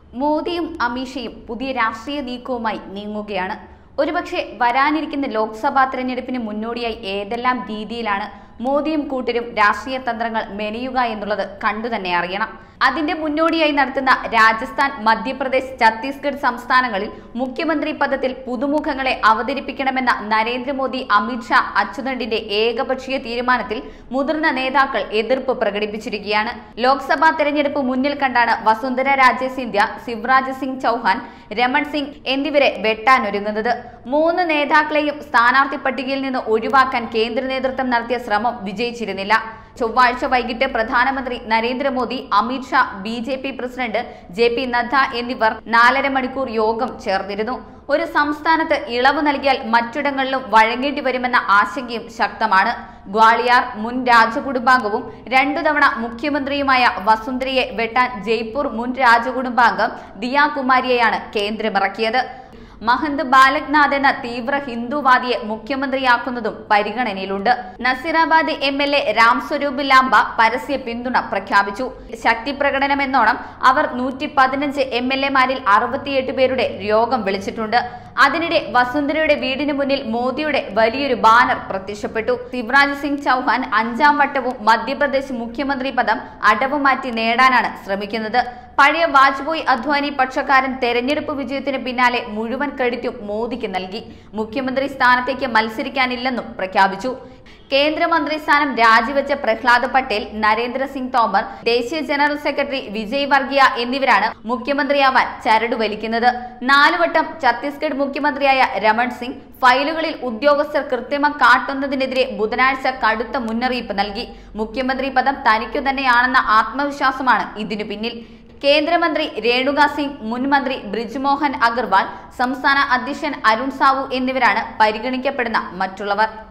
മോദിയും അമിത്ഷയും പുതിയ രാഷ്ട്രീയ നീക്കവുമായി നീങ്ങുകയാണ് ഒരുപക്ഷെ വരാനിരിക്കുന്ന ലോക്സഭാ തെരഞ്ഞെടുപ്പിന് മുന്നോടിയായി ഏതെല്ലാം രീതിയിലാണ് മോദിയും കൂട്ടരും രാഷ്ട്രീയ തന്ത്രങ്ങൾ മെനയുക എന്നുള്ളത് കണ്ടുതന്നെ അറിയണം അതിന്റെ മുന്നോടിയായി നടത്തുന്ന രാജസ്ഥാൻ മധ്യപ്രദേശ് ഛത്തീസ്ഗഡ് സംസ്ഥാനങ്ങളിൽ മുഖ്യമന്ത്രി പദത്തിൽ പുതുമുഖങ്ങളെ അവതരിപ്പിക്കണമെന്ന നരേന്ദ്രമോദി അമിത്ഷാ അച്യുതണ്ടിന്റെ ഏകപക്ഷീയ തീരുമാനത്തിൽ മുതിർന്ന നേതാക്കൾ എതിർപ്പ് പ്രകടിപ്പിച്ചിരിക്കുകയാണ് ലോക്സഭാ തെരഞ്ഞെടുപ്പ് മുന്നിൽ കണ്ടാണ് വസുന്ധര രാജേ സിന്ധ്യ ശിവരാജ് സിംഗ് ചൗഹാൻ രമൺ സിംഗ് എന്നിവരെ വെട്ടാനൊരുങ്ങുന്നത് മൂന്ന് നേതാക്കളെയും സ്ഥാനാർത്ഥി പട്ടികയിൽ നിന്ന് ഒഴിവാക്കാൻ കേന്ദ്ര നേതൃത്വം നടത്തിയ ശ്രമം വിജയിച്ചിരുന്നില്ല ചൊവ്വാഴ്ച വൈകിട്ട് പ്രധാനമന്ത്രി Narendra Modi Amit Shah B J P president J P Nadda എന്നിവർ നാലര മണിക്കൂർ യോഗം ചേർന്നിരുന്നു ഒരു സംസ്ഥാനത്ത് ഇളവ് നൽകിയാൽ മറ്റിടങ്ങളിലും വഴങ്ങേണ്ടി വരുമെന്ന ആശങ്കയും ശക്തമാണ് ഗ്വാളിയാർ മുൻ രാജകുടുംബാംഗവും രണ്ടു തവണ മുഖ്യമന്ത്രിയുമായ വസുന്ധരയെ വെട്ടാൻ ജയ്പൂർ മുൻ രാജകുടുംബാംഗം ദിയാ കുമാരിയെയാണ് കേന്ദ്രമിറക്കിയത് മഹന്ത് ബാലക്നാഥ് എന്ന തീവ്ര ഹിന്ദുവാദിയെ മുഖ്യമന്ത്രിയാക്കുന്നതും പരിഗണനയിലുണ്ട് Nasirabad M L A Ram Swaroop Lamba പരസ്യ പിന്തുണ പ്രഖ്യാപിച്ചു ശക്തി പ്രകടനമെന്നോണം അവർ നൂറ്റി പതിനഞ്ച് എം എൽ എമാരിൽ അറുപത്തിയെട്ട് പേരുടെ യോഗം വിളിച്ചിട്ടുണ്ട് അതിനിടെ വസുന്ധരയുടെ വീടിന് മുന്നിൽ മോദിയുടെ വലിയൊരു ബാനർ പ്രത്യക്ഷപ്പെട്ടു ശിവരാജ് സിംഗ് ചൗഹാൻ അഞ്ചാം വട്ടവും മധ്യപ്രദേശ് മുഖ്യമന്ത്രി പദം അടവുമാറ്റി നേടാനാണ് ശ്രമിക്കുന്നത് പഴയ വാജ്പേയി അദ്വാനി പക്ഷക്കാരൻ തെരഞ്ഞെടുപ്പ് വിജയത്തിന് പിന്നാലെ മുഴുവൻ ക്രെഡിറ്റും മോദിക്ക് നൽകി മുഖ്യമന്ത്രി സ്ഥാനത്തേക്ക് മത്സരിക്കാനില്ലെന്നും പ്രഖ്യാപിച്ചു കേന്ദ്രമന്ത്രി സ്ഥാനം രാജിവെച്ച പ്രഹ്ലാദ് പട്ടേൽ നരേന്ദ്ര സിംഗ് തോമർ ദേശീയ ജനറൽ സെക്രട്ടറി വിജയ് വർഗിയ എന്നിവരാണ് മുഖ്യമന്ത്രിയാവാൻ ചരട് വലിക്കുന്നത് നാലുവട്ടം ഛത്തീസ്ഗഡ് മുഖ്യമന്ത്രിയായ രമൺ സിംഗ് ഫയലുകളിൽ ഉദ്യോഗസ്ഥർ കൃത്രിമം കാട്ടുന്നതിനെതിരെ ബുധനാഴ്ച കടുത്ത മുന്നറിയിപ്പ് നൽകി മുഖ്യമന്ത്രി പദം തനിക്കു തന്നെയാണെന്ന ആത്മവിശ്വാസമാണ് ഇതിനു പിന്നിൽ കേന്ദ്രമന്ത്രി രേണുക സിംഗ് മുൻ മന്ത്രി ബ്രിജ്മോഹൻ അഗർവാൾ സംസ്ഥാന അധ്യക്ഷൻ അരുൺ സാവു എന്നിവരാണ് പരിഗണിക്കപ്പെടുന്ന മറ്റുള്ളവർ